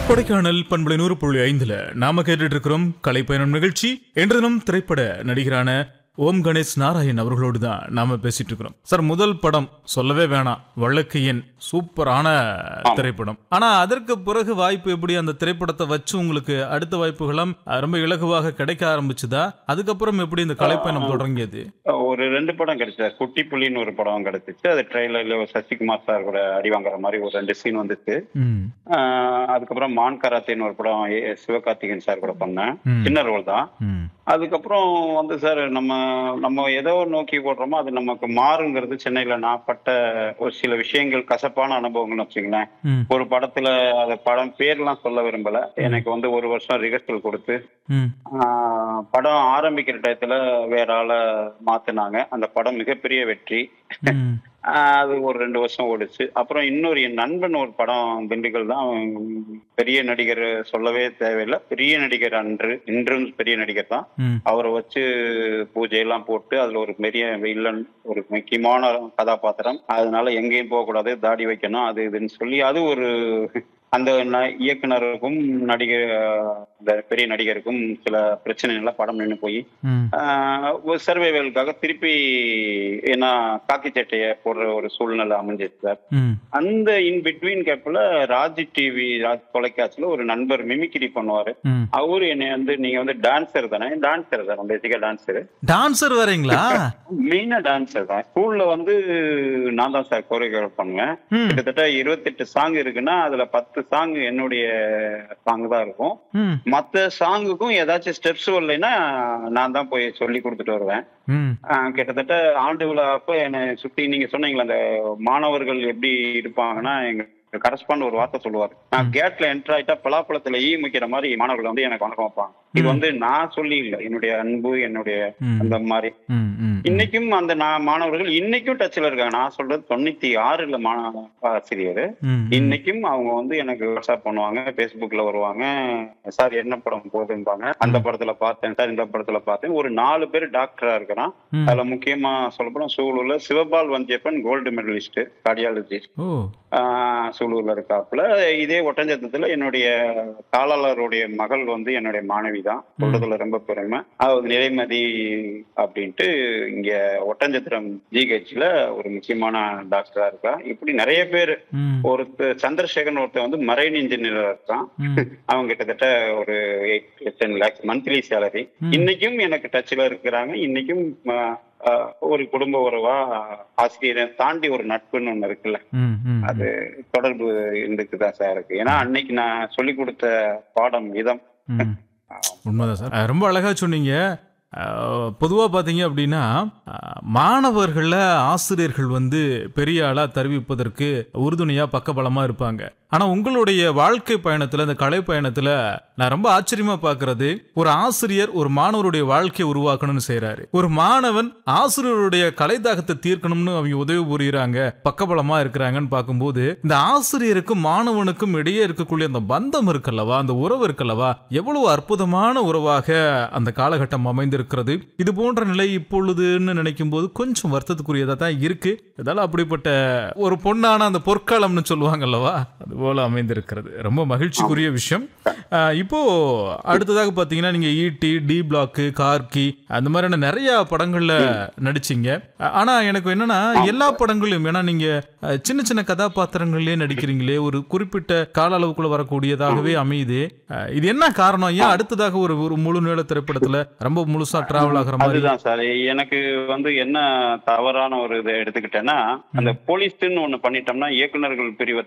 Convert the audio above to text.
கொடைக்கானல் பண்பலை நூறு புள்ளி ஐந்துல நாம கேட்டுட்டு இருக்கிறோம் கலைப்பயணம் நிகழ்ச்சி இன்று தினம் திரைப்பட நடிகரான ஓம் கணேஷ் நாராயண் அவர்களோடு தான் நாம பேசிட்டு இருக்கிறோம் சார் முதல் படம் சொல்லவே வேணாம் வழக்கையின் சூப்பரான திரைப்படம் ஆனா அதற்கு பிறகு வாய்ப்பு எப்படி அந்த திரைப்படத்தை வச்சு உங்களுக்கு அடுத்த வாய்ப்புகளும் அஹ், ரொம்ப இலகுவாக கிடைக்க ஆரம்பிச்சுதா அதுக்கப்புறம் எப்படி இந்த கலைப்பயணம் தொடங்கியது ஒரு ரெண்டு படம் கிடைச்சது குட்டி புலின்னு ஒரு படம் கிடைச்சிச்சு அது ட்ரெயிலர்ல சசிகுமார் சார் கூட அடி வாங்குற மாதிரி ஒரு ரெண்டு சீன் வந்துச்சு ம், ஆஹ் அதுக்கப்புறம் மான் கராத்தேன்னு ஒரு படம் ஏ- சிவகார்த்திகேயன் சார் கூட பண்ணேன் ம். சின்ன ரோல் தான் ம், அதுக்கப்புறம் வந்து சார் நம்ம நம்ம எதோ நோக்கி போடுறோமோ அது நமக்கு மாறுங்கிறது சென்னையில நான் பட்ட ஒரு சில விஷயங்கள் கசப்பான அனுபவங்கள்னு வச்சுங்களேன் ம், ஒரு படத்துல அந்த படம் பேர்லாம் சொல்ல விரும்பல எனக்கு வந்து ஒரு வருஷம் ரிஹர்சல் கொடுத்து ம், ஆஹ் படம் ஆரம்பிக்கிற டயத்துல வேற ஆளை மாத்துனாங்க அந்த படம் மிகப்பெரிய வெற்றி ம், ஆஹ் அது ஒரு ரெண்டு வருஷம் ஓடுச்சு அப்புறம் இன்னொரு என் நண்பன் ஒரு படம் திண்டுக்கல் தான் அவன் பெரிய நடிகர் சொல்லவே தேவையில்லை பெரிய நடிகர் அன்று இன்றும் பெரிய நடிகர் தான் ம், அவரை வச்சு பூஜையெல்லாம் போட்டு அதுல ஒரு பெரிய வில்லன் ஒரு முக்கியமான கதாபாத்திரம் அதனால எங்கேயும் போகக்கூடாது தாடி வைக்கணும் அது இதுன்னு சொல்லி அது ஒரு அந்த ந- இயக்குனருக்கும் நடிகர் அந்த பெரிய நடிகருக்கும் சில பிரச்சனைகள்ல படம் நின்று போய் ம், ஆஹ் ஒரு சர்வைவலுக்காக திருப்பி ஏன்னா காக்கி சட்டையை போடுற ஒரு சூழ்நிலை அமைஞ்சிச்சு சார் ம், அந்த இன் பிட்வீன் கேப்ல ராஜ் டிவி ராஜ் தொலைக்காட்சியில ஒரு நண்பர் மிமிக்ரி பண்ணுவாரு ம். அவரு என்னை வந்து நீங்க வந்து டான்சர் தானே டான்சர் தான் பேசிக்கா டான்சர் டான்சர் வரீங்களா மெயினா டான்சர் தான் ஸ்கூல்ல வந்து நான் தான் சார் கோரியோகிராஃப் பண்ணுவேன் ம், கிட்டத்தட்ட இருபத்தெட்டு சாங் இருக்குன்னா அதுல பத்து சாங் என்னுடைய சாங் தான் இருக்கும் ம், மத்த சாங்குக்கும் ஏதாச்சும் ஸ்டெப்ஸ் வரலைன்னா நான் தான் போய் சொல்லி கொடுத்துட்டு வருவேன் ம், ஆஹ் கிட்டத்தட்ட ஆண்டு விழா அப்ப என்னை சுத்தி நீங்க சொன்னீங்களே அந்த மாணவர்கள் எப்படி இருப்பாங்கன்னா எங்க கரஸ்பாண்ட் ஒரு வார்த்தை சொல்லுவார் நான் கேட்ல என்டர் ஆயிட்டா பலாப்பழத்துல ஈ முக்கிற மாதிரி மாணவர்கள் வந்து எனக்கு வணக்கம் வைப்பாங்க இது வந்து நான் சொல்லி இல்லை என்னுடைய அன்பு என்னுடைய ம், அந்த மாதிரி ம், ம், இன்னைக்கும் அந்த நான் மாணவர்கள் இன்னைக்கும் டச்ல இருக்காங்க நான் சொல்றது தொண்ணூத்தி ஆறுல மாணவ ஆசிரியர் ம், இன்னைக்கும் அவங்க வந்து எனக்கு வாட்ஸ்அப் பண்ணுவாங்க Facebookல வருவாங்க சார் என்ன படம் போகுதும்பாங்க அந்த படத்துல பார்த்தேன் சார் இந்த படத்துல பார்த்தேன் ஒரு நாலு பேர் டாக்டரா இருக்கிறான் ம். அதுல முக்கியமா சொல்லப்போனா சூலூர்ல Sivapal Vandhiyappan gold medalist cardiologist ஓ சூலூர்ல இருக்காப்புல இதே ஒட்டஞ்சத்தத்துல என்னுடைய காலாளருடைய மகள் வந்து என்னுடைய மாணவி தான் சொல்றதுல ரொம்ப பெருமை அதாவது நிலைமதி அப்படின்ட்டு இங்க ஒட்டஞ்சத்திரம் ஜிஹெச்ல ஒரு முக்கியமான டாக்டரா இருக்கா இப்படி நிறைய பேர் ம், ஒருத்தர் சந்திரசேகரன் ஒருத்தர் வந்து மரைன் இன்ஜினியரா இருக்கான் ம், அவங்க கிட்டத்தட்ட ஒரு eight ten lakhs monthly salary இன்னைக்கும் எனக்கு டச்ல இருக்கிறாங்க இன்னைக்கும் ஆஹ், ஆஹ், ஒரு குடும்ப உறவா ஆசிரியரை தாண்டி ஒரு நட்புன்னு ஒண்ணு இருக்குல்ல ம், ம், அது தொடர்பு இருந்துக்குதான் சார் இருக்கு ஏன்னா அன்னைக்கு நான் சொல்லி கொடுத்த பாடம் விதம் ம். உண்மைதான் சார் அஹ் ரொம்ப அழகா சொன்னீங்க அஹ் பொதுவா பாத்தீங்க அப்படின்னா அஹ் மாணவர்கள ஆசிரியர்கள் வந்து பெரிய ஆளா தருவிப்பதற்கு உறுதுணையா பக்கபலமா இருப்பாங்க ஆனா உங்களுடைய வாழ்க்கை பயணத்துல இந்த கலை பயணத்துல நான் ரொம்ப ஆச்சரியமா பாக்குறது ஒரு ஆசிரியர் ஒரு மாணவருடைய வாழ்க்கையை உருவாக்கணும்னு செய்யறாரு ஒரு மாணவன் ஆசிரியருடைய கலை தாகத்தை தீர்க்கணும்னு அவங்க உதவி புரியுறாங்க பக்கபலமா இருக்கிறாங்கன்னு பார்க்கும்போது இந்த ஆசிரியருக்கும் மாணவனுக்கும் இடையே இருக்கக்கூடிய அந்த பந்தம் இருக்கல்லவா அந்த உறவு இருக்கல்லவா எவ்வளவு அற்புதமான உறவாக அந்த காலகட்டம் அமைந்திருக்கிறது இது போன்ற நிலை இப்பொழுதுன்னு நினைக்கும் போது கொஞ்சம் வருத்தத்துக்குரியதா தான் இருக்கு இதெல்லாம் அப்படிப்பட்ட ஒரு பொண்ணான அந்த பொற்காலம்னு சொல்லுவாங்க அல்லவா அது போல அமைந்திருக்கிறது ரொம்ப மகிழ்ச்சிக்குரிய விஷயம் ஆஹ் இப்போ அடுத்ததாக பாத்தீங்கன்னா நீங்க ஈட்டி டி பிளாக் கார்கி அந்த மாதிரியான நிறைய படங்கள்ல நடிச்சீங்க ஆ- ஆனா எனக்கு என்னன்னா எல்லா படங்களையும் ஏன்னா நீங்க அஹ், சின்ன சின்ன கதாபாத்திரங்கள்லயே நடிக்கிறீங்களே ஒரு குறிப்பிட்ட கால அளவுக்குள்ள வரக்கூடியதாகவே அமையுது அஹ், இது என்ன காரணம் ஏன் அடுத்ததாக ஒரு ஒரு முழு நீள திரைப்படத்துல ரொம்ப முழுசா டிராவல் ஆகுற மாதிரி அதுதான் சார் எனக்கு வந்து என்ன தவறான ஒரு இதை எடுத்துக்கிட்டேன்னா அந்த போலீஸ்ன்னு ஒண்ணு பண்ணிட்டோம்னா இயக்குனர்கள் பிரிவை